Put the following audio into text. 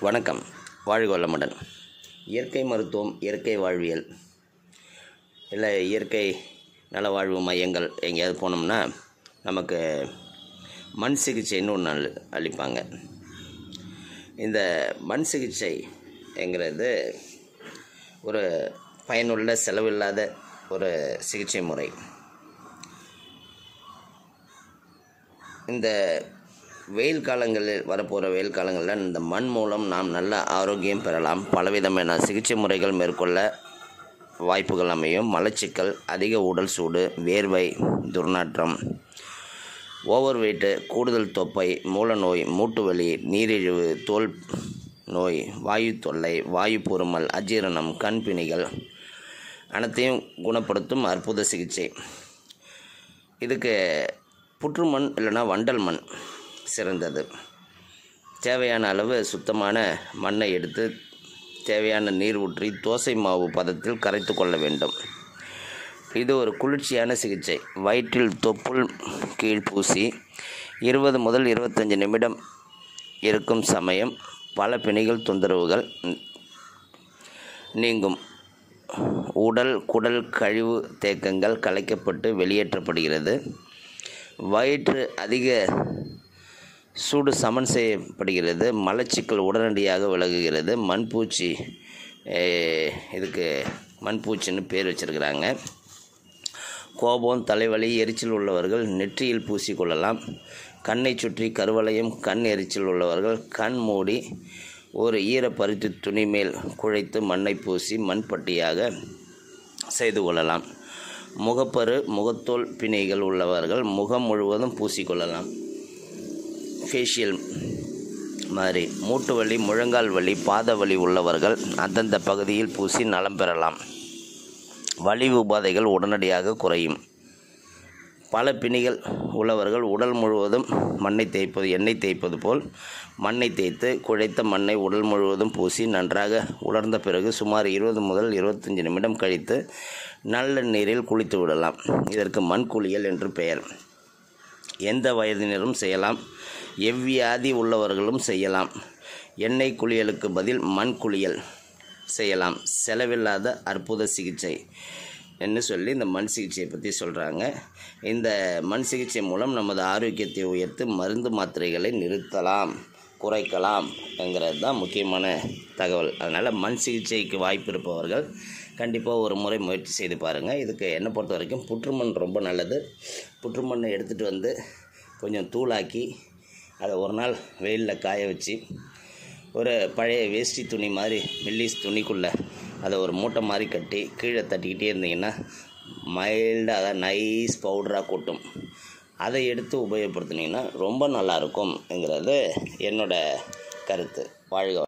வணக்கம் வாழ்க வளமுடன் இயற்கை மருத்துவம் இயற்கை வாழ்வியல் இல்லை இயற்கை நலவாழ்வு மையங்கள் எங்கேயாவது போனோம்னா நமக்கு மண் சிகிச்சைன்னு ஒன்று அளி அளிப்பாங்க இந்த மண் சிகிச்சைங்கிறது ஒரு பயனுள்ள செலவில்லாத ஒரு சிகிச்சை முறை இந்த வெயில் காலங்களில் வரப்போகிற வெயில் காலங்களில் இந்த மண் மூலம் நாம் நல்ல ஆரோக்கியம் பெறலாம் பலவிதமான சிகிச்சை முறைகள் மேற்கொள்ள வாய்ப்புகள் அமையும் மலச்சிக்கல் அதிக உடல் சூடு வேர்வை துர்நாற்றம் ஓவர் வெயிட்டு கூடுதல் தொப்பை மூலநோய் மூட்டு வலி நீரிழிவு தோல் நோய் வாயு தொல்லை வாயு பொறுமல் அஜீரணம் கண் பிணிகள் அனைத்தையும் குணப்படுத்தும் அற்புத சிகிச்சை இதுக்கு புற்றுமண் இல்லைன்னா வண்டல் மண் சிறந்தது தேவையான அளவு சுத்தமான மண்ணை எடுத்து தேவையான நீர் ஊற்றி தோசை மாவு பதத்தில் கரைத்து கொள்ள வேண்டும் இது ஒரு குளிர்ச்சியான சிகிச்சை வயிற்றில் தொப்புள் கீழ் பூசி இருபது முதல் இருபத்தஞ்சி நிமிடம் இருக்கும் சமயம் பல பிணிகள் தொந்தரவுகள் நீங்கும் உடல் குடல் கழிவு தேக்கங்கள் கலைக்கப்பட்டு வெளியேற்றப்படுகிறது வயிற்று அதிக சூடு சமன் செய்யப்படுகிறது மலச்சிக்கல் உடனடியாக விலகுகிறது மண்பூச்சி இதுக்கு மண்பூச்சின்னு பேர் வச்சுருக்கிறாங்க கோபம் தலைவலி எரிச்சல் உள்ளவர்கள் நெற்றியில் பூசிக்கொள்ளலாம் கண்ணை சுற்றி கருவளையம் கண் எரிச்சல் உள்ளவர்கள் கண் மூடி ஒரு ஈரப்பருத்தி துணி மேல் குழைத்து மண்ணை பூசி மண்பட்டியாக செய்து கொள்ளலாம் முகப்பரு முகத்தோல் பிணைகள் உள்ளவர்கள் முகம் முழுவதும் பூசிக்கொள்ளலாம் ஃபேஷியல் மாதிரி மூட்டு வலி முழங்கால் வலி பாத வலி உள்ளவர்கள் அந்தந்த பகுதியில் பூசி நலம் பெறலாம் வலி உபாதைகள் உடனடியாக குறையும் பல பிணிகள் உள்ளவர்கள் உடல் முழுவதும் மண்ணை தேய்ப்பது எண்ணெய் தேய்ப்பது போல் மண்ணை தேய்த்து குழைத்த மண்ணை உடல் முழுவதும் பூசி நன்றாக உலர்ந்த பிறகு சுமார் இருபது முதல் இருபத்தஞ்சி நிமிடம் கழித்து நல்ல நீரில் குளித்து விடலாம் இதற்கு மண் குளியல் என்று பெயர் எந்த வயதினரும் செய்யலாம் எவ்வியாதி உள்ளவர்களும் செய்யலாம் எண்ணெய் குளியலுக்கு பதில் மண் குளியல் செய்யலாம் செலவில்லாத அற்புத சிகிச்சை என்று சொல்லி இந்த மண் சிகிச்சையை பற்றி சொல்கிறாங்க இந்த மண் சிகிச்சை மூலம் நமது ஆரோக்கியத்தை உயர்த்து மருந்து மாத்திரைகளை நிறுத்தலாம் குறைக்கலாம் என்கிறது தான் முக்கியமான தகவல் அதனால் மண் சிகிச்சைக்கு வாய்ப்பு இருப்பவர்கள் கண்டிப்பாக ஒரு முறை முயற்சி செய்து பாருங்கள் இதுக்கு என்னை பொறுத்த வரைக்கும் புற்றுமண் ரொம்ப நல்லது புற்றுமண்ணை எடுத்துகிட்டு வந்து கொஞ்சம் தூளாக்கி அதை ஒரு நாள் வெயிலில் காய வச்சு ஒரு பழைய வேஷ்டி துணி மாதிரி மெல்லிஸ் துணிக்குள்ளே அதை ஒரு மூட்டை மாதிரி கட்டி கீழே தட்டிக்கிட்டே இருந்தீங்கன்னா மைல்டாக அதை நைஸ் பவுடராக கொட்டும் அதை எடுத்து உபயோகப்படுத்துனீங்கன்னா ரொம்ப நல்லாயிருக்கும்ங்கிறது என்னோட கருத்து வாழ்க